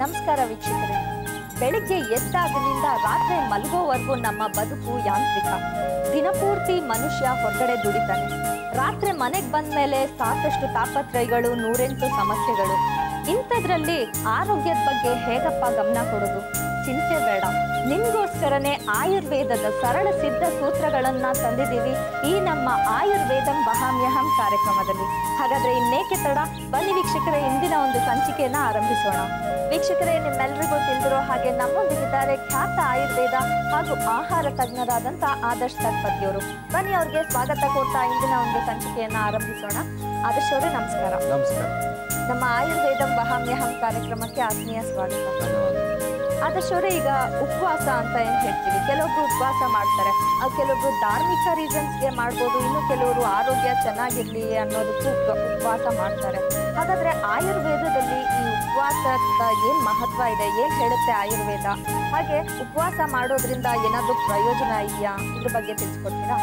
ನಮಸ್ಕಾರ ವೀಕ್ಷಕರೇ ಬೆಳಿಗ್ಗೆ ಎದ್ದಾಗಲಿಂದ ರಾತ್ರಿ ಮಲಗೋವರೆಗೂ ನಮ್ಮ ಬದುಕು ಯಾಂತ್ರಿಕ ದಿನಪೂರ್ತಿ ಮನುಷ್ಯ ಹೊರಗಡೆ ದುಡಿತಾನೆ ರಾತ್ರಿ ಮನೆಗೆ ಬಂದ್ಮೇಲೆ ಸಾಕಷ್ಟು ತಾಪತ್ರಯಗಳು ನೂರೆಂಟು ಸಮಸ್ಯೆಗಳು ಇಂಥದ್ರಲ್ಲಿ ಆರೋಗ್ಯದ ಬಗ್ಗೆ ಹೇಗಪ್ಪ ಗಮನ ಕೊಡೋದು ಚಿಂತೆ ಬೇಡ ನಿಮ್ಗೋಸ್ಕರನೇ ಆಯುರ್ವೇದದ ಸರಳ ಸಿದ್ಧ ಸೂತ್ರಗಳನ್ನ ತಂದಿದ್ದೀವಿ ಈ ನಮ್ಮ ಆಯುರ್ವೇದಂ ವಹಾಮ್ಯಹಂ ಕಾರ್ಯಕ್ರಮದಲ್ಲಿ ಹಾಗಾದ್ರೆ ಇನ್ನೇಕೆ ತಡ ಬನ್ನಿ ವೀಕ್ಷಕರೇ ಇಂದಿನ ಒಂದು ಸಂಚಿಕೆಯನ್ನ ಆರಂಭಿಸೋಣ ವೀಕ್ಷಕರೇ ನಿಮ್ಮೆಲ್ಲರಿಗೂ ತಿಳಿದಿರೋ ಹಾಗೆ ನಮ್ಮೊಂದಿಗಿದ್ದಾರೆ ಖ್ಯಾತ ಆಯುರ್ವೇದ ಹಾಗೂ ಆಹಾರ ತಜ್ಞರಾದಂತ ಆದರ್ಶ್ ತತ್ಪತಿಯವರು ಬನ್ನಿ ಅವ್ರಿಗೆ ಸ್ವಾಗತ ಕೊಡ್ತಾ ಇಂದಿನ ಒಂದು ಸಂಚಿಕೆಯನ್ನ ಆರಂಭಿಸೋಣ ಆದರ್ಶ್ ಅವರೇ ನಮಸ್ಕಾರ ನಮಸ್ಕಾರ ನಮ್ಮ ಆಯುರ್ವೇದಂ ವಹಾಮ್ಯಹಂ ಕಾರ್ಯಕ್ರಮಕ್ಕೆ ಆತ್ಮೀಯ ಸ್ವಾಗತ ಧನ್ಯವಾದ ಆದರ್ಶ್ ಅವರೇ ಈಗ ಉಪವಾಸ ಅಂತ ಏನ್ ಹೇಳ್ತೀವಿ ಕೆಲವೊಬ್ರು ಉಪವಾಸ ಮಾಡ್ತಾರೆ ಆ ಕೆಲವೊಬ್ರು ಧಾರ್ಮಿಕ ರೀಸನ್ಸ್ಗೆ ಮಾಡ್ಬೋದು ಇನ್ನು ಕೆಲವರು ಆರೋಗ್ಯ ಚೆನ್ನಾಗಿರ್ಲಿ ಅನ್ನೋದಕ್ಕೂ ಉಪ- ಉಪವಾಸ ಮಾಡ್ತಾರೆ ಹಾಗಾದ್ರೆ ಆಯುರ್ವೇದದಲ್ಲಿ ಈ ಉಪವಾಸದ ಏನ್ ಮಹತ್ವ ಇದೆ ಏನ್ ಹೇಳುತ್ತೆ ಆಯುರ್ವೇದ ಹಾಗೆ ಉಪವಾಸ ಮಾಡೋದ್ರಿಂದ ಏನಾದ್ರೂ ಪ್ರಯೋಜನ ಇದೆಯಾ ಇದ್ರ ಬಗ್ಗೆ ತಿಳಿಸ್ಕೊಡ್ತೀರಾ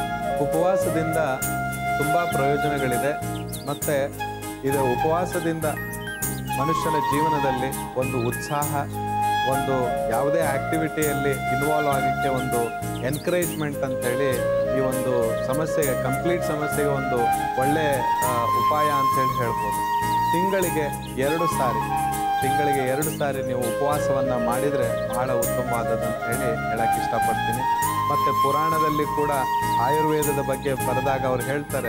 ಉಪವಾಸದಿಂದ ತುಂಬ ಪ್ರಯೋಜನಗಳಿದೆ ಮತ್ತು ಇದು ಉಪವಾಸದಿಂದ ಮನುಷ್ಯನ ಜೀವನದಲ್ಲಿ ಒಂದು ಉತ್ಸಾಹ ಒಂದು ಯಾವುದೇ ಆಕ್ಟಿವಿಟಿಯಲ್ಲಿ ಇನ್ವಾಲ್ವ್ ಆಗಲಿಕ್ಕೆ ಒಂದು ಎನ್ಕರೇಜ್ಮೆಂಟ್ ಅಂತೇಳಿ ಈ ಒಂದು ಸಮಸ್ಯೆಗೆ ಕಂಪ್ಲೀಟ್ ಸಮಸ್ಯೆಗೆ ಒಂದು ಒಳ್ಳೆ ಆ, ಉಪಾಯ ಅಂತೇಳಿ ಹೇಳ್ಬೋದು ತಿಂಗಳಿಗೆ ಎರಡು ಸಾರಿ ತಿಂಗಳಿಗೆ ಎರಡು ಸಾರಿ ನೀವು ಉಪವಾಸವನ್ನು ಮಾಡಿದರೆ ಬಹಳ ಉತ್ತಮವಾದದ್ದು ಅಂತ ಹೇಳಿ ಹೇಳಕ್ಕೆ ಇಷ್ಟಪಡ್ತೀನಿ ಮತ್ತು ಪುರಾಣದಲ್ಲಿ ಕೂಡ ಆಯುರ್ವೇದದ ಬಗ್ಗೆ ಬರೆದಾಗ ಅವ್ರು ಹೇಳ್ತಾರೆ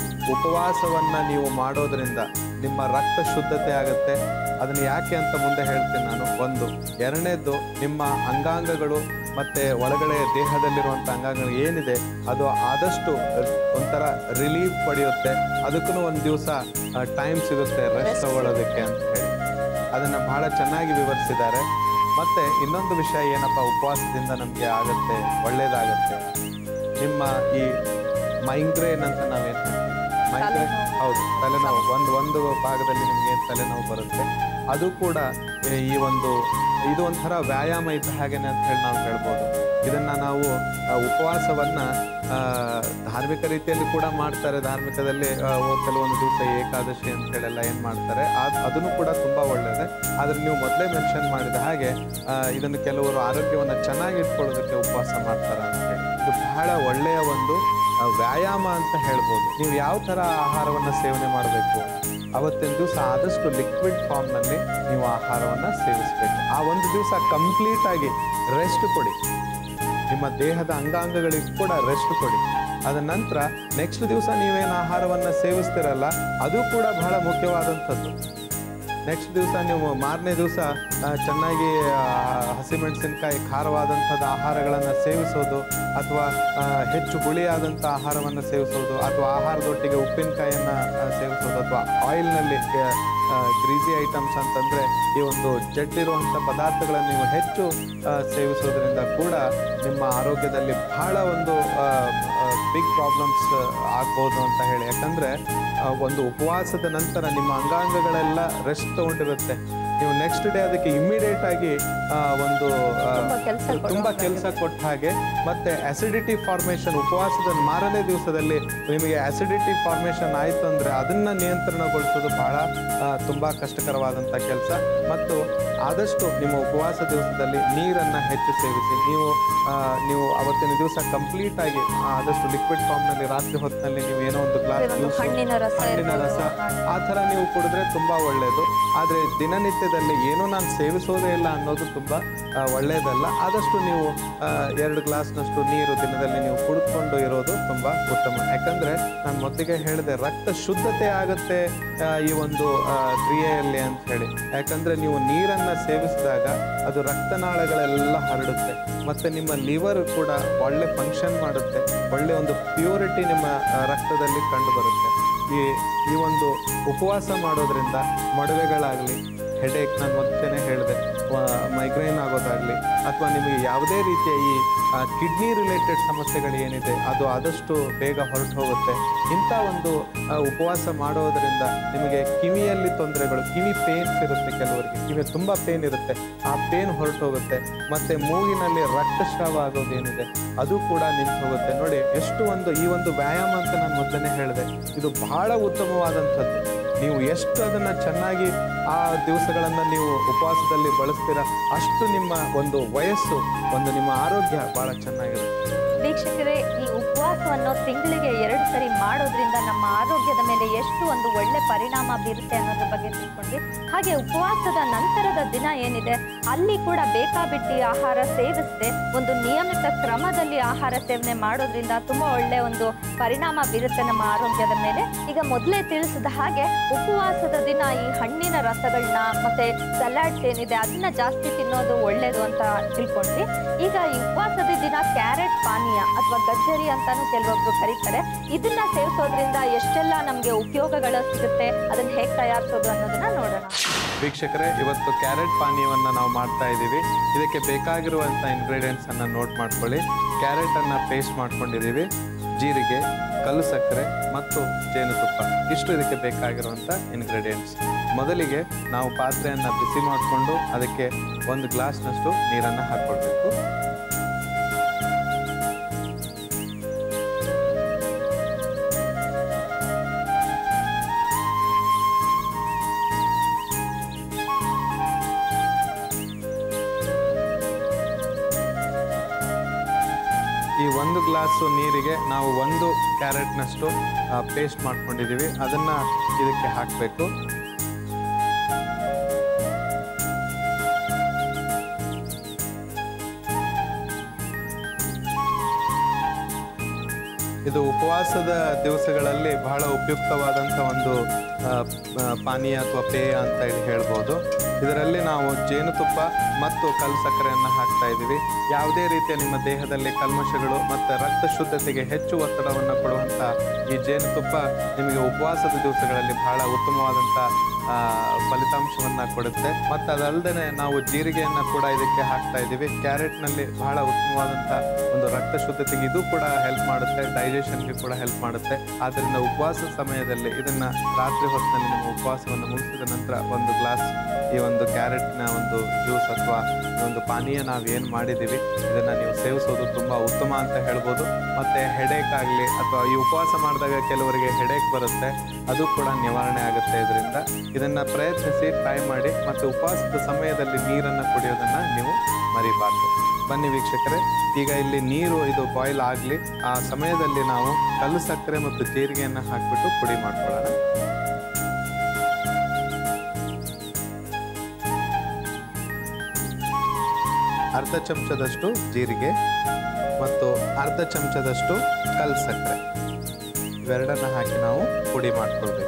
ಉಪವಾಸವನ್ನು ನೀವು ಮಾಡೋದ್ರಿಂದ ನಿಮ್ಮ ರಕ್ತ ಶುದ್ಧತೆ ಆಗುತ್ತೆ ಅದನ್ನು ಯಾಕೆ ಅಂತ ಮುಂದೆ ಹೇಳ್ತೀನಿ ನಾನು ಒಂದು ಎರಡನೇದ್ದು ನಿಮ್ಮ ಅಂಗಾಂಗಗಳು ಮತ್ತು ಒಳಗಡೆ ದೇಹದಲ್ಲಿರುವಂಥ ಅಂಗಾಂಗಗಳು ಏನಿದೆ ಅದು ಆದಷ್ಟು ಒಂಥರ ರಿಲೀಫ್ ಪಡೆಯುತ್ತೆ ಅದಕ್ಕೂ ಒಂದು ದಿವಸ ಟೈಮ್ ಸಿಗುತ್ತೆ ರೆಸ್ಟ್ ತಗೊಳ್ಳೋದಕ್ಕೆ ಅಂತ ಹೇಳಿ ಅದನ್ನು ಬಹಳ ಚೆನ್ನಾಗಿ ವಿವರಿಸಿದ್ದಾರೆ ಮತ್ತು ಇನ್ನೊಂದು ವಿಷಯ ಏನಪ್ಪ ಉಪವಾಸದಿಂದ ನಮಗೆ ಆಗುತ್ತೆ ಒಳ್ಳೆಯದಾಗುತ್ತೆ ನಿಮ್ಮ ಈ ಮೈಗ್ರೇನ್ ಅಂತ ನಾವೇನು ಮೈಗ್ರೇನ್ ತಲೆನೋವು. ಹೌದು ತಲೆನೋವು ಒಂದು ಒಂದು ಭಾಗದಲ್ಲಿ ನಿಮಗೆ ತಲೆನೋವು ಬರುತ್ತೆ ಅದು ಕೂಡ ಏ, ಈ ಒಂದು ಇದು ಒಂಥರ ವ್ಯಾಯಾಮ ಇದ್ದ ಹಾಗೇನೆ ಅಂತ ಹೇಳಿ ನಾವು ಹೇಳ್ಬೋದು ಇದನ್ನ ನಾವು ಆ, ಉಪವಾಸವನ್ನ ಆ, ಧಾರ್ಮಿಕ ರೀತಿಯಲ್ಲಿ ಕೂಡ ಮಾಡ್ತಾರೆ ಧಾರ್ಮಿಕದಲ್ಲಿ ಆ, ಓ- ಕೆಲವೊಂದು ದಿವಸ ಏಕಾದಶಿ ಅಂತ ಹೇಳೆಲ್ಲ ಏನು ಮಾಡ್ತಾರೆ ಅದ್- ಅದನ್ನು ಕೂಡ ತುಂಬಾ ಒಳ್ಳೆಯದೇ ಆದ್ರೆ ನೀವು ಮೊದಲೇ ಮೆನ್ಷನ್ ಮಾಡಿದ ಹಾಗೆ ಆ, ಇದನ್ನು ಕೆಲವರು ಆರೋಗ್ಯವನ್ನು ಚೆನ್ನಾಗಿ ಇಟ್ಕೊಳ್ಳೋದಕ್ಕೆ ಉಪವಾಸ ಮಾಡ್ತಾರೆ ಅಂತ ಹೇಳಿ ಇದು ಬಹಳ ಒಳ್ಳೆಯ ಒಂದು ಆ, ವ್ಯಾಯಾಮ ಅಂತ ಹೇಳ್ಬೋದು ನೀವು ಯಾವ ಥರ ಆಹಾರವನ್ನು ಸೇವನೆ ಮಾಡಬೇಕು ಅವತ್ತಿನ ದಿವಸ ಆದಷ್ಟು ಲಿಕ್ವಿಡ್ ಫಾರ್ಮ್ನಲ್ಲಿ ನೀವು ಆಹಾರವನ್ನು ಸೇವಿಸಬೇಕು ಆ ಒಂದು ದಿವಸ ಕಂಪ್ಲೀಟ್ ಆಗಿ ರೆಸ್ಟ್ ಕೊಡಿ ನಿಮ್ಮ ದೇಹದ ಅಂಗಾಂಗಗಳಿಗೆ ಕೂಡ ರೆಸ್ಟ್ ಕೊಡಿ ಅದ ನಂತರ ನೆಕ್ಸ್ಟ್ ದಿವಸ ನೀವೇನು ಆಹಾರವನ್ನು ಸೇವಿಸ್ತಿರಲ್ಲ ಅದು ಕೂಡ ಬಹಳ ಮುಖ್ಯವಾದಂಥದ್ದು ನೆಕ್ಸ್ಟ್ ದಿವಸ ನೀವು ಮಾರನೇ ದಿವಸ ಚೆನ್ನಾಗಿ ಆ, ಹಸಿಮೆಣಸಿನಕಾಯಿ ಖಾರವಾದಂಥದ್ದು ಆಹಾರಗಳನ್ನು ಸೇವಿಸೋದು ಅಥವಾ ಆ, ಹೆಚ್ಚು ಹುಳಿಯಾದಂಥ ಆಹಾರವನ್ನು ಸೇವಿಸೋದು ಅಥವಾ ಆಹಾರದೊಟ್ಟಿಗೆ ಉಪ್ಪಿನಕಾಯಿಯನ್ನು ಸೇವಿಸೋದು ಅಥವಾ ಆಯಿಲ್ನಲ್ಲಿ ಗ್ರೀಸಿ ಐಟಮ್ಸ್ ಅಂತಂದರೆ ಈ ಒಂದು ಜಡ್ಡಿರುವಂಥ ಪದಾರ್ಥಗಳನ್ನು ನೀವು ಹೆಚ್ಚು ಆ, ಸೇವಿಸೋದ್ರಿಂದ ಕೂಡ ನಿಮ್ಮ ಆರೋಗ್ಯದಲ್ಲಿ ಬಹಳ ಒಂದು ಬಿಗ್ ಪ್ರಾಬ್ಲಮ್ಸ್ ಆಗ್ಬೋದು ಅಂತ ಹೇಳಿ ಯಾಕಂದರೆ ಒಂದು ಉಪವಾಸದ ನಂತರ ನಿಮ್ಮ ಅಂಗಾಂಗಗಳೆಲ್ಲ ರೆಸ್ಟ್ ತಗೊಂಡಿರುತ್ತೆ ನೀವು ನೆಕ್ಸ್ಟ್ ಡೇ ಅದಕ್ಕೆ ಇಮ್ಮಿಡಿಯೇಟ್ ಆಗಿ ಆ, ಒಂದು ಆ, ತುಂಬಾ ಕೆಲಸ ತುಂಬಾ ಕೆಲಸ ಕೊಟ್ಟ ಹಾಗೆ ಮತ್ತೆ ಅಸಿಡಿಟಿ ಫಾರ್ಮೇಷನ್ ಉಪವಾಸದ ಮಾರನೇ ದಿವಸದಲ್ಲಿ ನಿಮಗೆ ಅಸಿಡಿಟಿ ಫಾರ್ಮೇಷನ್ ಆಯ್ತು ಅಂದ್ರೆ ಅದನ್ನ ನಿಯಂತ್ರಣಗೊಳಿಸೋದು ಬಹಳ ಆ, ತುಂಬಾ ಕಷ್ಟಕರವಾದಂಥ ಕೆಲಸ ಮತ್ತು ಆದಷ್ಟು ನಿಮ್ಮ ಉಪವಾಸ ದಿವಸದಲ್ಲಿ ನೀರನ್ನ ಹೆಚ್ಚು ಸೇವಿಸಿ ನೀವು ಆ, ನೀವು ಅವತ್ತಿನ ದಿವಸ ಕಂಪ್ಲೀಟ್ ಆಗಿ ಆ, ಆದಷ್ಟು ಲಿಕ್ವಿಡ್ ಫಾರ್ಮ್ನಲ್ಲಿ ರಾತ್ರಿ ಹೊತ್ತಿನಲ್ಲಿ ನೀವು ಏನೋ ಒಂದು ಗ್ಲಾಸ್ ಒಂದು ಜ್ಯೂಸ್ ಹಣ್ಣಿನ ರಸ ಹಣ್ಣಿನ ಇರ್ಬೋದು. ರಸ ಆ ಥರ ನೀವು ಕುಡಿದ್ರೆ ತುಂಬ ಒಳ್ಳೆಯದು ಆದರೆ ದಿನನಿತ್ಯದಲ್ಲಿ ಏನೂ ನಾನು ಸೇವಿಸೋದೇ ಇಲ್ಲ ಅನ್ನೋದು ತುಂಬ ಆ, ಒಳ್ಳೆಯದಲ್ಲ ಆದಷ್ಟು ನೀವು ಆ, ಎರಡು ಗ್ಲಾಸ್ನಷ್ಟು ನೀರು ದಿನದಲ್ಲಿ ನೀವು ಕುಡಿದುಕೊಂಡು ಇರೋದು ತುಂಬ ಉತ್ತಮ ಯಾಕಂದರೆ ನಾನು ಮೊದಲಿಗೆ ಹೇಳಿದೆ ರಕ್ತ ಶುದ್ಧತೆ ಆಗುತ್ತೆ ಆ, ಈ ಒಂದು ಆ, ಕ್ರಿಯೆಯಲ್ಲಿ ಅಂತ ಹೇಳಿ ಯಾಕಂದರೆ ನೀವು ನೀರನ್ನು ಸೇವಿಸಿದಾಗ ಅದು ರಕ್ತನಾಳಗಳೆಲ್ಲ ಹರಡುತ್ತೆ ಮತ್ತು ನಿಮ್ಮ ಲಿವರ್ ಕೂಡ ಒಳ್ಳೆ ಫಂಕ್ಷನ್ ಮಾಡುತ್ತೆ ಒಳ್ಳೆ ಒಂದು ಪ್ಯೂರಿಟಿ ನಿಮ್ಮ ಆ, ರಕ್ತದಲ್ಲಿ ಕಂಡು ಬರುತ್ತೆ ಈ ಈ ಒಂದು ಉಪವಾಸ ಮಾಡೋದ್ರಿಂದ ಮೊಡವೆಗಳಾಗಲಿ ಹೆಡೇಕ್ ನಾನು ಮೊದಲೇ ಹೇಳಿದೆ ಮೈಗ್ರೈನ್ ಆಗೋದಾಗಲಿ ಅಥವಾ ನಿಮಗೆ ಯಾವುದೇ ರೀತಿಯ ಈ ಕಿಡ್ನಿ ರಿಲೇಟೆಡ್ ಸಮಸ್ಯೆಗಳು ಏನಿದೆ ಅದು ಆದಷ್ಟು ಬೇಗ ಹೊರಟು ಹೋಗುತ್ತೆ ಇಂಥ ಒಂದು ಆ, ಉಪವಾಸ ಮಾಡೋದರಿಂದ ನಿಮಗೆ ಕಿವಿಯಲ್ಲಿ ತೊಂದರೆಗಳು ಕಿವಿ ಪೇನ್ಸ್ ಇರುತ್ತೆ ಕೆಲವರಿಗೆ ಕಿವಿ ತುಂಬ ಪೇನ್ ಇರುತ್ತೆ ಆ ಪೇನ್ ಹೊರಟು ಹೋಗುತ್ತೆ ಮತ್ತು ಮೂಗಿನಲ್ಲಿ ರಕ್ತಸ್ರಾವ ಆಗೋದೇನಿದೆ ಅದು ಕೂಡ ನಿಂತು ಹೋಗುತ್ತೆ ನೋಡಿ ಎಷ್ಟು ಒಂದು ಈ ಒಂದು ವ್ಯಾಯಾಮ ಅಂತ ನಾನು ಮೊದಲನೇ ಹೇಳಿದೆ ಇದು ಬಹಳ ಉತ್ತಮವಾದಂಥದ್ದು ನೀವು ಎಷ್ಟು ಅದನ್ನು ಚೆನ್ನಾಗಿ ಆ ದಿವಸಗಳನ್ನು ನೀವು ಉಪವಾಸದಲ್ಲಿ ಬಳಸ್ತೀರಾ ಅಷ್ಟು ನಿಮ್ಮ ಒಂದು ವಯಸ್ಸು ಒಂದು ನಿಮ್ಮ ಆರೋಗ್ಯ ಭಾಳ ಚೆನ್ನಾಗಿರುತ್ತೆ ವೀಕ್ಷಕರೇ ಈ ಉಪವಾಸವನ್ನು ತಿಂಗಳಿಗೆ ಎರಡು ಸರಿ ಮಾಡೋದ್ರಿಂದ ನಮ್ಮ ಆರೋಗ್ಯದ ಮೇಲೆ ಎಷ್ಟು ಒಂದು ಒಳ್ಳೆ ಪರಿಣಾಮ ಬೀರುತ್ತೆ ಅನ್ನೋದ್ರ ಬಗ್ಗೆ ತಿಳ್ಕೊಂಡ್ವಿ ಹಾಗೆ ಉಪವಾಸದ ನಂತರದ ದಿನ ಏನಿದೆ ಅಲ್ಲಿ ಕೂಡ ಬೇಕಾಬಿಟ್ಟಿ ಆಹಾರ ಸೇವಿಸದೆ ಒಂದು ನಿಯಮಿತ ಕ್ರಮದಲ್ಲಿ ಆಹಾರ ಸೇವನೆ ಮಾಡೋದ್ರಿಂದ ತುಂಬಾ ಒಳ್ಳೆ ಒಂದು ಪರಿಣಾಮ ಬೀರುತ್ತೆ ನಮ್ಮ ಆರೋಗ್ಯದ ಮೇಲೆ ಈಗ ಮೊದಲೇ ತಿಳಿಸಿದ ಹಾಗೆ ಉಪವಾಸದ ದಿನ ಈ ಹಣ್ಣಿನ ರಸಗಳನ್ನ ಮತ್ತೆ ಸಲಾಡ್ಸ್ ಏನಿದೆ ಅದನ್ನ ಜಾಸ್ತಿ ತಿನ್ನೋದು ಒಳ್ಳೇದು ಅಂತ ತಿಳ್ಕೊಂಡ್ವಿ ಈಗ ಈ ಉಪವಾಸದ ದಿನ ಕ್ಯಾರೆಟ್ ಪಾನೀಯ ಅಥವಾ ಗಜ್ಜರಿ ಅಂತಾನು ಕೆಲವೊಬ್ರು ಕರೀತಾರೆ ಇದನ್ನ ಸೇವಿಸೋದ್ರಿಂದ ಎಷ್ಟೆಲ್ಲ ನಮ್ಗೆ ಉಪಯೋಗಗಳು ಸಿಗುತ್ತೆ ಅದನ್ನ ಹೇಗ್ ತಯಾರಿಸೋದು ಅನ್ನೋದನ್ನ ನೋಡೋಣ ವೀಕ್ಷಕರೇ ಇವತ್ತು ಕ್ಯಾರೆಟ್ ಪಾನೀಯವನ್ನು ನಾವು ಮಾಡ್ತಾ ಇದ್ದೀವಿ ಇದಕ್ಕೆ ಬೇಕಾಗಿರುವಂಥ ಇಂಗ್ರೀಡಿಯೆಂಟ್ಸ್ ಅನ್ನ ನೋಟ್ ಮಾಡ್ಕೊಳ್ಳಿ ಕ್ಯಾರೆಟ್ ಅನ್ನ ಪೇಸ್ಟ್ ಮಾಡ್ಕೊಂಡಿದ್ದೀವಿ ಜೀರಿಗೆ ಕಲ್ಲು ಸಕ್ಕರೆ ಮತ್ತು ಜೇನುತುಪ್ಪ ಇಷ್ಟು ಇದಕ್ಕೆ ಬೇಕಾಗಿರುವಂಥ ಇಂಗ್ರೀಡಿಯೆಂಟ್ಸ್ ಮೊದಲಿಗೆ ನಾವು ಪಾತ್ರೆಯನ್ನು ಬಿಸಿ ಮಾಡಿಕೊಂಡು ಅದಕ್ಕೆ ಒಂದು ಗ್ಲಾಸ್ನಷ್ಟು ನೀರನ್ನು ಹಾಕ್ಕೊಳ್ಬೇಕು ಈ ಒಂದು ಗ್ಲಾಸು ನೀರಿಗೆ ನಾವು ಒಂದು ಕ್ಯಾರೆಟ್ನಷ್ಟು ಪೇಸ್ಟ್ ಮಾಡ್ಕೊಂಡಿದ್ದೀವಿ ಅದನ್ನು ಇದಕ್ಕೆ ಹಾಕಬೇಕು ಇದು ಉಪವಾಸದ ದಿವಸಗಳಲ್ಲಿ ಬಹಳ ಉಪಯುಕ್ತವಾದಂಥ ಒಂದು ಆ, ಆ, ಪಾನೀಯ ಅಥವಾ ಪೇಯ ಅಂತ ಹೇಳಿ ಹೇಳ್ಬೋದು ಇದರಲ್ಲಿ ನಾವು ಜೇನುತುಪ್ಪ ಮತ್ತು ಕಲ್ಲು ಸಕ್ಕರೆಯನ್ನು ಹಾಕ್ತಾ ಇದ್ದೀವಿ ಯಾವುದೇ ರೀತಿಯ ನಿಮ್ಮ ದೇಹದಲ್ಲಿ ಕಲ್ಮಶಗಳು ಮತ್ತು ರಕ್ತ ಶುದ್ಧತೆಗೆ ಹೆಚ್ಚು ಒತ್ತಡವನ್ನು ಕೊಡುವಂಥ ಈ ಜೇನುತುಪ್ಪ ನಿಮಗೆ ಉಪವಾಸದ ದಿವಸಗಳಲ್ಲಿ ಬಹಳ ಉತ್ತಮವಾದಂಥ ಆ, ಫಲಿತಾಂಶವನ್ನ ಕೊಡುತ್ತೆ ಮತ್ತು ಅದಲ್ಲದೆ ನಾವು ಜೀರಿಗೆಯನ್ನು ಕೂಡ ಇದಕ್ಕೆ ಹಾಕ್ತಾ ಇದ್ದೀವಿ ಕ್ಯಾರೆಟ್ನಲ್ಲಿ ಬಹಳ ಉತ್ತಮವಾದಂಥ ಒಂದು ರಕ್ತ ಶುದ್ಧತೆಗೆ ಇದು ಕೂಡ ಹೆಲ್ಪ್ ಮಾಡುತ್ತೆ ಡೈಜೆಷನ್ಗೆ ಕೂಡ ಹೆಲ್ಪ್ ಮಾಡುತ್ತೆ ಆದ್ದರಿಂದ ಉಪವಾಸ ಸಮಯದಲ್ಲಿ ಇದನ್ನ ರಾತ್ರಿ ಹೊತ್ತಿನಲ್ಲಿ ನಿಮ್ಮ ಉಪವಾಸವನ್ನು ಮುಗಿಸಿದ ನಂತರ ಒಂದು ಗ್ಲಾಸ್ ಈ ಒಂದು ಕ್ಯಾರೆಟ್ನ ಒಂದು ಜ್ಯೂಸ್ ಅಥವಾ ಈ ಒಂದು ಪಾನೀಯ ನಾವು ಏನು ಮಾಡಿದ್ದೀವಿ ಇದನ್ನ ನೀವು ಸೇವಿಸೋದು ತುಂಬಾ ಉತ್ತಮ ಅಂತ ಹೇಳ್ಬೋದು ಮತ್ತೆ ಹೆಡೇಕ್ ಆಗಲಿ ಅಥವಾ ಈ ಉಪವಾಸ ಮಾಡಿದಾಗ ಕೆಲವರಿಗೆ ಹೆಡೇಕ್ ಬರುತ್ತೆ ಅದು ಕೂಡ ನಿವಾರಣೆ ಆಗುತ್ತೆ ಇದರಿಂದ ಇದನ್ನ ಪ್ರಯತ್ನಿಸಿ ಟ್ರೈ ಮಾಡಿ ಮತ್ತು ಉಪವಾಸದ ಸಮಯದಲ್ಲಿ ನೀರನ್ನು ಕುಡಿಯೋದನ್ನ ನೀವು ಮರಿಬಾರ್ದು ಬನ್ನಿ ವೀಕ್ಷಕರೇ ಈಗ ಇಲ್ಲಿ ನೀರು ಇದು ಬಾಯ್ಲ್ ಆಗಲಿ ಆ ಸಮಯದಲ್ಲಿ ನಾವು ಕಲ್ಲು ಸಕ್ಕರೆ ಮತ್ತು ಜೀರಿಗೆಯನ್ನು ಹಾಕಿಬಿಟ್ಟು ಪುಡಿ ಮಾಡ್ಕೊಳ್ಳೋಣ ಅರ್ಧ ಚಮಚದಷ್ಟು ಜೀರಿಗೆ ಮತ್ತು ಅರ್ಧ ಚಮಚದಷ್ಟು ಕಲ್ಲು ಸಕ್ಕರೆ ಇವೆರಡನ್ನ ಹಾಕಿ ನಾವು ಪುಡಿ ಮಾಡ್ಕೊಳ್ಬೇಕು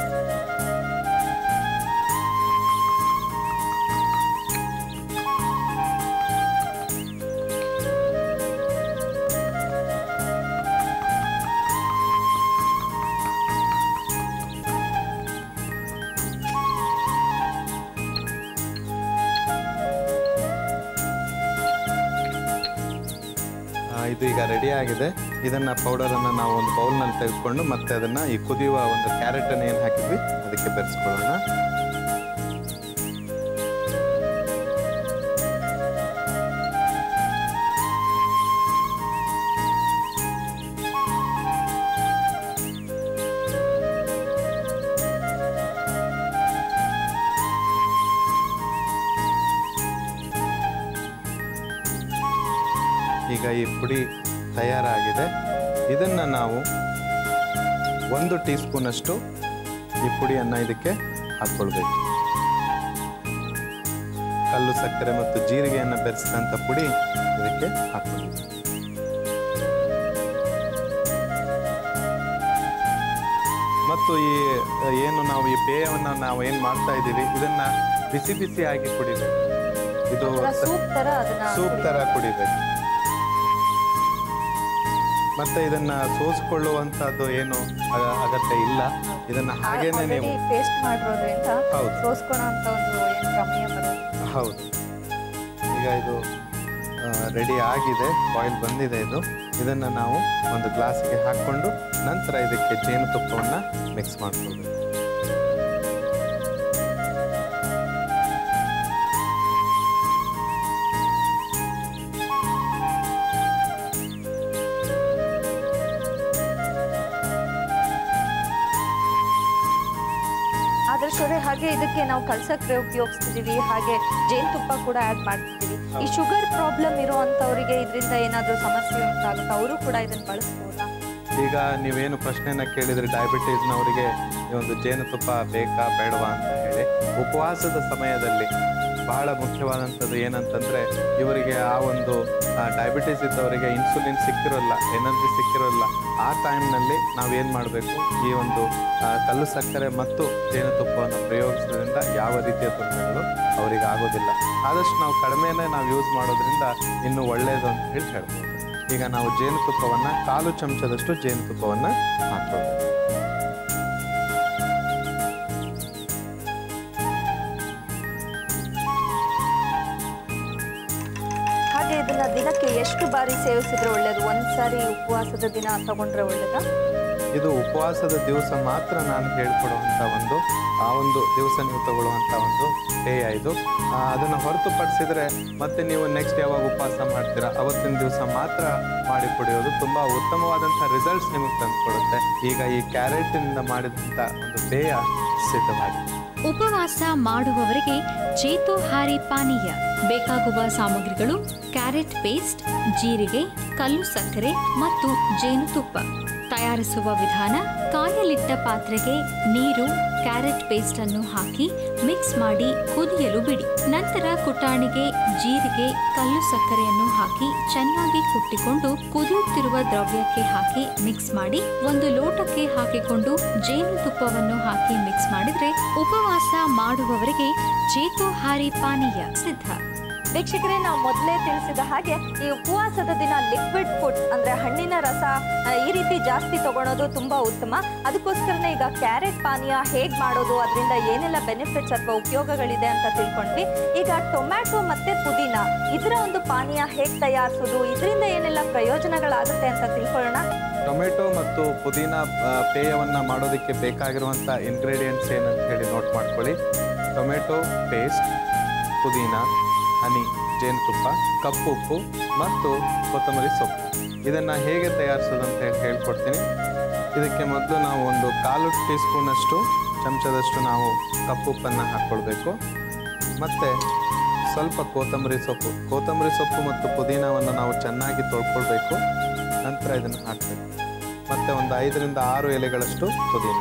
ಆ, ಇದು ಈಗ ರೆಡಿ ಆಗಿದೆ ಇದನ್ನ ಪೌಡರನ್ನು ನಾವು ಒಂದು ಬೌಲ್ನಲ್ಲಿ ತೆಗೆದುಕೊಂಡು ಮತ್ತೆ ಅದನ್ನ ಈ ಕುದಿಯುವ ಒಂದು ಕ್ಯಾರೆಟ್ ಅನ್ನು ಏನು ಹಾಕಿದ್ವಿ ಅದಕ್ಕೆ ಬೆರೆಸ್ಕೊಳ್ಳೋಣ ಈಗ ಈ ಪುಡಿ ತಯಾರಾಗಿದೆ ಇದನ್ನ ನಾವು ಒಂದು ಟೀ ಸ್ಪೂನಷ್ಟು ಈ ಪುಡಿಯನ್ನು ಇದಕ್ಕೆ ಹಾಕ್ಕೊಳ್ಬೇಕು ಕಲ್ಲು ಸಕ್ಕರೆ ಮತ್ತು ಜೀರಿಗೆಯನ್ನು ಬೆರೆಸಿದಂಥ ಪುಡಿ ಇದಕ್ಕೆ ಹಾಕ್ಕೊಳ್ಬೇಕು ಮತ್ತು ಈ ಅ, ಏನು ನಾವು ಈ ಪೇಯವನ್ನು ನಾವು ಏನು ಮಾಡ್ತಾ ಇದ್ದೀವಿ ಇದನ್ನ ಬಿಸಿ ಬಿಸಿಯಾಗಿ ಕುಡಿಬೇಕು ಇದು ಸೂಪ್ ತರ ಅದನ್ನ ಸೂಪ್ ತರ ಕುಡಿಬೇಕು ಮತ್ತೆ ಇದನ್ನ ಸೋಸ್ಕೊಳ್ಳುವಂತದ್ದು ಏನು ಅಗ- ಅಗತ್ಯ ಇಲ್ಲ ಇದನ್ನ ಹಾಗೇನೆ ನೀವು ಪೇಸ್ಟ್ ಮಾಡಿರೋದ್ರಿಂದ ಹೌದು ಸೋಸ್ಕೊಳೋ ಅಂತ ಒಂದು ಏನು ಪ್ರಮೇಯ ಬರೋದು ಹೌದು ಈಗ ಇದು ರೆಡಿ ಆಗಿದೆ ಬಾಯ್ಲ್ ಬಂದಿದೆ ಇದು ಇದನ್ನು ನಾವು ಒಂದು ಗ್ಲಾಸಿಗೆ ಹಾಕ್ಕೊಂಡು ನಂತರ ಇದಕ್ಕೆ ಜೇನುತುಪ್ಪವನ್ನು ಮಿಕ್ಸ್ ಮಾಡ್ಕೊಳ್ಬೇಕು ಆದರ್ಶ್ ಅವರೇ ಹಾಗೆ ಇದಕ್ಕೆ ನಾವು ಕಲ್ಸಕ್ರೆ ಉಪಯೋಗಿಸ್ತಿದೀವಿ ಹಾಗೆ ಜೇನುತುಪ್ಪ ಕೂಡ ಆ್ಯಡ್ ಮಾಡ್ತಿದ್ದೀವಿ ಈ ಶುಗರ್ ಪ್ರಾಬ್ಲಮ್ ಇರೋವಂಥವ್ರಿಗೆ ಇದರಿಂದ ಏನಾದರೂ ಸಮಸ್ಯೆ ಉಂಟಾಗುತ್ತಾ ಅವರು ಕೂಡ ಇದನ್ನು ಬಳಸ್ಬೋದಾ ಈಗ ನೀವೇನು ಪ್ರಶ್ನೆನ ಕೇಳಿದ್ರೆ ಡಯಾಬಿಟೀಸ್ನವರಿಗೆ ಈ ಒಂದು ಜೇನುತುಪ್ಪ ಬೇಕಾ ಬೇಡವಾ ಅಂತ ಹೇಳಿ ಉಪವಾಸದ ಸಮಯದಲ್ಲಿ ಬಹಳ ಮುಖ್ಯವಾದಂಥದ್ದು ಏನಂತಂದ್ರೆ ಇವರಿಗೆ ಆ ಒಂದು ಡಯಾಬಿಟೀಸ್ ಇದ್ದವರಿಗೆ ಇನ್ಸುಲಿನ್ ಸಿಕ್ಕಿರೋಲ್ಲ ಎನರ್ಜಿ ಸಿಕ್ಕಿರೋಲ್ಲ ಆ ಟೈಮ್ನಲ್ಲಿ ನಾವೇನು ಮಾಡಬೇಕು ಈ ಒಂದು ಆ, ಕಲ್ಲು ಸಕ್ಕರೆ ಮತ್ತು ಜೇನುತುಪ್ಪವನ್ನು ಪ್ರಯೋಗಿಸೋದ್ರಿಂದ ಯಾವ ರೀತಿಯ ತೊಂದರೆಗಳು ಅವರಿಗೆ ಆಗೋದಿಲ್ಲ ಆದಷ್ಟು ನಾವು ಕಡಿಮೆನೇ ನಾವು ಯೂಸ್ ಮಾಡೋದ್ರಿಂದ ಇನ್ನೂ ಒಳ್ಳೆಯದು ಅಂತ ಹೇಳಿ ಹೇಳ್ಬೋದು ಈಗ ನಾವು ಜೇನುತುಪ್ಪವನ್ನು ಕಾಲು ಚಮಚದಷ್ಟು ಜೇನುತುಪ್ಪವನ್ನು ಹಾಕ್ಕೊಳ್ಬೇಕು ಹಾಗೆ ಇದನ್ನ ದಿನಕ್ಕೆ ಎಷ್ಟು ಬಾರಿ ಸೇವಿಸಿದ್ರೆ ಒಳ್ಳೇದು ಒಂದ್ಸಾರಿ ಉಪವಾಸದ ದಿನ ತಗೊಂಡ್ರೆ ಒಳ್ಳೇದಾ ಇದು ಉಪವಾಸದ ದಿವಸ ಮಾತ್ರ ನಾನು ಹೇಳ್ಕೊಡುವಂಥ ಒಂದು ಆ ಒಂದು ದಿವಸ ನೀವು ತಗೊಳ್ಳುವಂಥ ಒಂದು ಪೇಯ ಇದು ಆ, ಅದನ್ನು ಹೊರತುಪಡಿಸಿದ್ರೆ ಮತ್ತೆ ನೀವು ನೆಕ್ಸ್ಟ್ ಯಾವಾಗ ಉಪವಾಸ ಮಾಡ್ತೀರಾ ಅವತ್ತಿನ ದಿವಸ ಮಾತ್ರ ಮಾಡಿ ಕುಡಿಯೋದು ತುಂಬ ಉತ್ತಮವಾದಂಥ ರಿಸಲ್ಟ್ಸ್ ನಿಮಗೆ ತಂದುಕೊಡುತ್ತೆ ಈಗ ಈ ಕ್ಯಾರೆಟಿನಿಂದ ಮಾಡಿದಂಥ ಒಂದು ಪೇಯ ಸಿದ್ಧವಾಗಿದೆ ಉಪವಾಸ ಮಾಡುವವರಿಗೆ ಚೇತೋಹಾರಿ ಪಾನೀಯ ಬೇಕಾಗುವ ಸಾಮಗ್ರಿಗಳು ಕ್ಯಾರೆಟ್ ಪೇಸ್ಟ್ ಜೀರಿಗೆ ಕಲ್ಲು ಸಕ್ಕರೆ ಮತ್ತು ಜೇನುತುಪ್ಪ ತಯಾರಿಸುವ ವಿಧಾನ ಕಾಯಲಿಟ್ಟ ಪಾತ್ರೆಗೆ ನೀರು ಕ್ಯಾರೆಟ್ ಪೇಸ್ಟ್ ಅನ್ನು ಹಾಕಿ ಮಿಕ್ಸ್ ಮಾಡಿ ಕುದಿಯಲು ಬಿಡಿ ನಂತರ ಕುಟಾಣಿಗೆ ಜೀರಿಗೆ ಕಲ್ಲು ಸಕ್ಕರೆಯನ್ನು ಹಾಕಿ ಚೆನ್ನಾಗಿ ಕುಟ್ಟಿಕೊಂಡು ಕುದಿಯುತ್ತಿರುವ ದ್ರವ್ಯಕ್ಕೆ ಹಾಕಿ ಮಿಕ್ಸ್ ಮಾಡಿ ಒಂದು ಲೋಟಕ್ಕೆ ಹಾಕಿಕೊಂಡು ಜೇನುತುಪ್ಪವನ್ನು ಹಾಕಿ ಮಿಕ್ಸ್ ಮಾಡಿದ್ರೆ ಉಪವಾಸ ಮಾಡುವವರಿಗೆ ಚೇತೋಹಾರಿ ಪಾನೀಯ ಸಿದ್ಧ ವೀಕ್ಷಕರೇ ನಾವು ಮೊದಲೇ ತಿಳಿಸಿದ ಹಾಗೆ ಈ ಉಪವಾಸದ ದಿನ ಲಿಕ್ವಿಡ್ ಫುಡ್ ಅಂದ್ರೆ ಹಣ್ಣಿನ ರಸ ಆ, ಈ ರೀತಿ ಜಾಸ್ತಿ ತಗೊಳೋದು ತುಂಬಾ ಉತ್ತಮ ಅದಕ್ಕೋಸ್ಕರನೇ ಈಗ ಕ್ಯಾರೆಟ್ ಪಾನೀಯ ಹೇಗ್ ಮಾಡೋದು ಅದರಿಂದ ಏನೆಲ್ಲ ಬೆನಿಫಿಟ್ಸ್ ಅಥವಾ ಉಪಯೋಗಗಳಿದೆ ಅಂತ ತಿಳ್ಕೊಂಡ್ವಿ ಈಗ ಟೊಮ್ಯಾಟೊ ಮತ್ತೆ ಪುದೀನ ಇದರ ಒಂದು ಪಾನೀಯ ಹೇಗ್ ತಯಾರಿಸೋದು ಇದರಿಂದ ಏನೆಲ್ಲ ಪ್ರಯೋಜನಗಳಾಗುತ್ತೆ ಅಂತ ತಿಳ್ಕೊಳ್ಳೋಣ ಟೊಮೆಟೊ ಮತ್ತು ಪುದೀನ ಆ, ಪೇಯವನ್ನು ಮಾಡೋದಕ್ಕೆ ಬೇಕಾಗಿರುವಂಥ ಇಂಗ್ರೀಡಿಯೆಂಟ್ಸ್ ಏನಂತ ಹೇಳಿ ನೋಟ್ ಮಾಡ್ಕೊಳ್ಳಿ ಟೊಮೆಟೊ ಪೇಸ್ಟ್ ಪುದೀನ ಹನಿ ಜೇನುತುಪ್ಪ ಕಪ್ಪು ಉಪ್ಪು ಮತ್ತು ಕೊತ್ತಂಬರಿ ಸೊಪ್ಪು ಇದನ್ನು ಹೇಗೆ ತಯಾರಿಸೋದು ಅಂತ ಹೇಳಿ ಹೇಳ್ಕೊಡ್ತೀನಿ ಇದಕ್ಕೆ ಮೊದಲು ನಾವು ಒಂದು ಕಾಲು ಟೀ ಸ್ಪೂನಷ್ಟು ಚಮಚದಷ್ಟು ನಾವು ಕಪ್ಪು ಉಪ್ಪನ್ನು ಹಾಕ್ಕೊಳ್ಬೇಕು ಮತ್ತು ಸ್ವಲ್ಪ ಕೊತ್ತಂಬರಿ ಸೊಪ್ಪು ಕೊತ್ತಂಬರಿ ಸೊಪ್ಪು ಮತ್ತು ಪುದೀನವನ್ನು ನಾವು ಚೆನ್ನಾಗಿ ತೊಳ್ಕೊಳ್ಬೇಕು ನಂತರ ಇದನ್ನು ಹಾಕಬೇಕು ಮತ್ತು ಒಂದು ಐದರಿಂದ ಆರು ಎಲೆಗಳಷ್ಟು ಪುದೀನ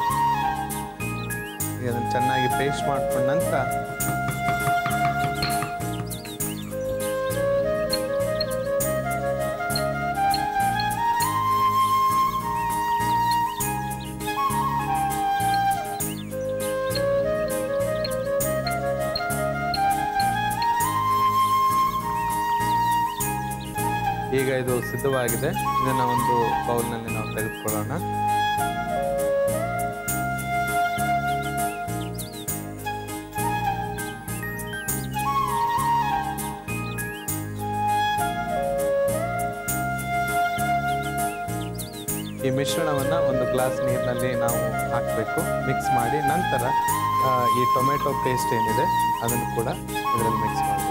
ಈಗ ಅದನ್ನು ಚೆನ್ನಾಗಿ ಪೇಸ್ಟ್ ಮಾಡ್ಕೊಂಡ ನಂತರ ಈಗ ಇದು ಸಿದ್ಧವಾಗಿದೆ ಇದನ್ನು ಒಂದು ಬೌಲ್ನಲ್ಲಿ ನಾವು ತೆಗೆದುಕೊಳ್ಳೋಣ ಈ ಮಿಶ್ರಣವನ್ನು ಒಂದು ಗ್ಲಾಸ್ ನೀರಿನಲ್ಲಿ ನಾವು ಹಾಕಬೇಕು ಮಿಕ್ಸ್ ಮಾಡಿ ನಂತರ ಆ, ಈ ಟೊಮೆಟೊ ಪೇಸ್ಟ್ ಏನಿದೆ ಅದನ್ನು ಕೂಡ ಇದರಲ್ಲಿ ಮಿಕ್ಸ್ ಮಾಡಬೇಕು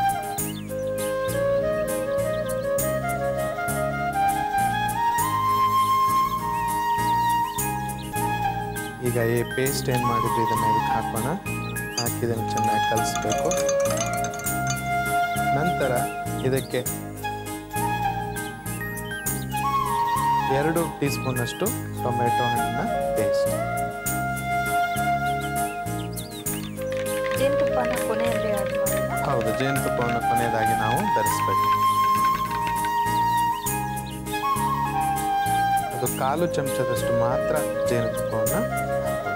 ಈಗ ಈ ಪೇಸ್ಟ್ ಏನು ಮಾಡಿದ್ವಿ ಇದನ್ನು ಇದಕ್ಕೆ ಹಾಕೋಣ ಹಾಕಿ ಇದನ್ನು ಚೆನ್ನಾಗಿ ಕಲಿಸ್ಬೇಕು ನಂತರ ಇದಕ್ಕೆ ಎರಡು ಟೀ ಸ್ಪೂನಷ್ಟು ಟೊಮೆಟೊ ಹಣ್ಣಿನ ಪೇಸ್ಟ್ ಜೇನುತುಪ್ಪನ ಕೊನೆಯಲ್ಲಿ ಆಡ್ ಮಾಡೋಣ ಹೌದು ಜೇನುತುಪ್ಪವನ್ನು ಕೊನೆಯದಾಗಿ ನಾವು ಬೆರೆಸ್ಬೇಕು ಅದು ಕಾಲು ಚಮಚದಷ್ಟು ಮಾತ್ರ ಜೇನುತುಪ್ಪವನ್ನು ಹಾಕ್ಕೊಳ್ಳಿ.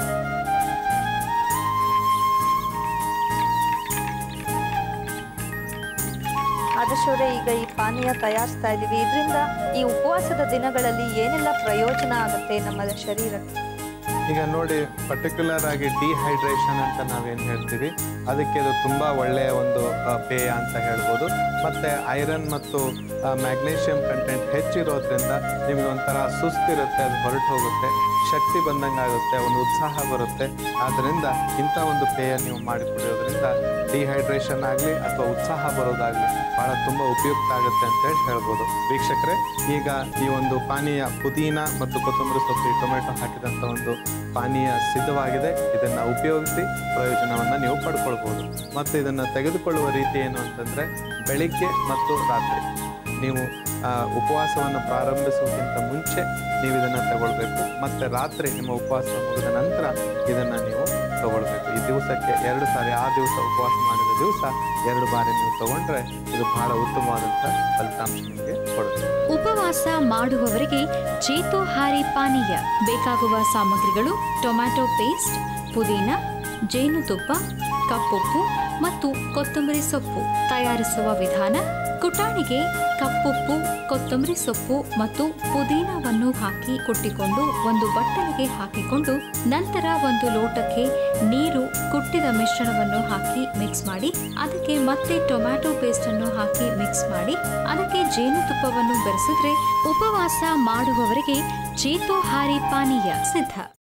ಆದರ್ಶವ್ರೆ ಈಗ ಈ ಪಾನೀಯ ತಯಾರಿಸ್ತಾ ಇದ್ದೀವಿ ಇದರಿಂದ ಈ ಉಪವಾಸದ ದಿನಗಳಲ್ಲಿ ಏನೆಲ್ಲ ಪ್ರಯೋಜನ ಆಗುತ್ತೆ ನಮ್ಮ ಶರೀರಕ್ಕೆ ಈಗ ನೋಡಿ ಪರ್ಟಿಕ್ಯುಲರ್ ಆಗಿ ಡಿಹೈಡ್ರೇಷನ್ ಅಂತ ನಾವೇನು ಹೇಳ್ತೀವಿ ಅದಕ್ಕೆ ಇದು ತುಂಬ ಒಳ್ಳೆಯ ಒಂದು ಆ, ಪೇಯ ಅಂತ ಹೇಳ್ಬೋದು ಮತ್ತು ಐರನ್ ಮತ್ತು ಮ್ಯಾಗ್ನೇಷಿಯಂ ಕಂಟೆಂಟ್ ಹೆಚ್ಚಿರೋದ್ರಿಂದ ನಿಮಗೆ ಒಂಥರ ಸುಸ್ತಿರುತ್ತೆ ಅದು ಹೊರಟು ಹೋಗುತ್ತೆ ಶಕ್ತಿ ಬಂದಂಗೆ ಆಗುತ್ತೆ ಒಂದು ಉತ್ಸಾಹ ಬರುತ್ತೆ ಆದ್ದರಿಂದ ಇಂಥ ಒಂದು ಪೇಯ ನೀವು ಮಾಡಿ ಕುಡಿಯೋದ್ರಿಂದ ಡಿಹೈಡ್ರೇಷನ್ ಆಗಲಿ ಅಥವಾ ಉತ್ಸಾಹ ಬರೋದಾಗಲಿ ಭಾಳ ತುಂಬ ಉಪಯುಕ್ತ ಆಗುತ್ತೆ ಅಂತೇಳಿ ಹೇಳ್ಬೋದು ವೀಕ್ಷಕರೇ ಈಗ ಈ ಒಂದು ಪಾನೀಯ ಪುದೀನ ಮತ್ತು ಕೊತ್ತಂಬರಿ ಸೊಪ್ಪು ಈ ಟೊಮೆಟೊ ಹಾಕಿದಂಥ ಒಂದು ಪಾನೀಯ ಸಿದ್ಧವಾಗಿದೆ ಇದನ್ನು ಉಪಯೋಗಿಸಿ ಪ್ರಯೋಜನವನ್ನು ನೀವು ಪಡ್ಕೊಳ್ಬೋದು ಮತ್ತು ಇದನ್ನು ತೆಗೆದುಕೊಳ್ಳುವ ರೀತಿ ಏನು ಅಂತಂದರೆ ಬೆಳಿಗ್ಗೆ ಮತ್ತು ರಾತ್ರಿ ನೀವು ಆ, ಉಪವಾಸವನ್ನು ಪ್ರಾರಂಭಿಸುವುದಕ್ಕಿಂತ ಮುಂಚೆ ನೀವು ಇದನ್ನು ತಗೊಳ್ಬೇಕು ಮತ್ತು ರಾತ್ರಿ ನಿಮ್ಮ ಉಪವಾಸ ಮುಗಿದ ನಂತರ ಇದನ್ನು ನೀವು ತಗೊಳ್ಬೇಕು ಈ ದಿವಸಕ್ಕೆ ಎರಡು ಸಾರಿ ಆ ದಿವಸ ಉಪವಾಸ ಮಾಡಿದ ದಿವಸ ಎರಡು ಬಾರಿ ನೀವು ತಗೊಂಡ್ರೆ ಇದು ಬಹಳ ಉತ್ತಮವಾದಂಥ ಫಲಿತಾಂಶ ನಿಮಗೆ ಕೊಡುತ್ತೆ ಉಪವಾಸ ಮಾಡುವವರಿಗೆ ಚೇತೋಹಾರಿ ಪಾನೀಯ ಬೇಕಾಗುವ ಸಾಮಗ್ರಿಗಳು ಟೊಮ್ಯಾಟೊ ಪೇಸ್ಟ್ ಪುದೀನ ಜೇನುತುಪ್ಪ ಕಪ್ಪುಪ್ಪು ಮತ್ತು ಕೊತ್ತಂಬರಿ ಸೊಪ್ಪು ತಯಾರಿಸುವ ವಿಧಾನ ಕುಟಾಣಿಗೆ ಕಪ್ಪುಪ್ಪು ಕೊತ್ತಂಬರಿ ಸೊಪ್ಪು ಮತ್ತು ಪುದೀನವನ್ನು ಹಾಕಿ ಕುಟ್ಟಿಕೊಂಡು ಒಂದು ಬಟ್ಟಲಿಗೆ ಹಾಕಿಕೊಂಡು ನಂತರ ಒಂದು ಲೋಟಕ್ಕೆ ನೀರು ಕುಟ್ಟಿದ ಮಿಶ್ರಣವನ್ನು ಹಾಕಿ ಮಿಕ್ಸ್ ಮಾಡಿ ಅದಕ್ಕೆ ಮತ್ತೆ ಟೊಮ್ಯಾಟೊ ಪೇಸ್ಟ್ ಅನ್ನು ಹಾಕಿ ಮಿಕ್ಸ್ ಮಾಡಿ ಅದಕ್ಕೆ ಜೇನುತುಪ್ಪವನ್ನು ಬೆರೆಸಿದ್ರೆ ಉಪವಾಸ ಮಾಡುವವರಿಗೆ ಚೇತೋಹಾರಿ ಪಾನೀಯ ಸಿದ್ಧ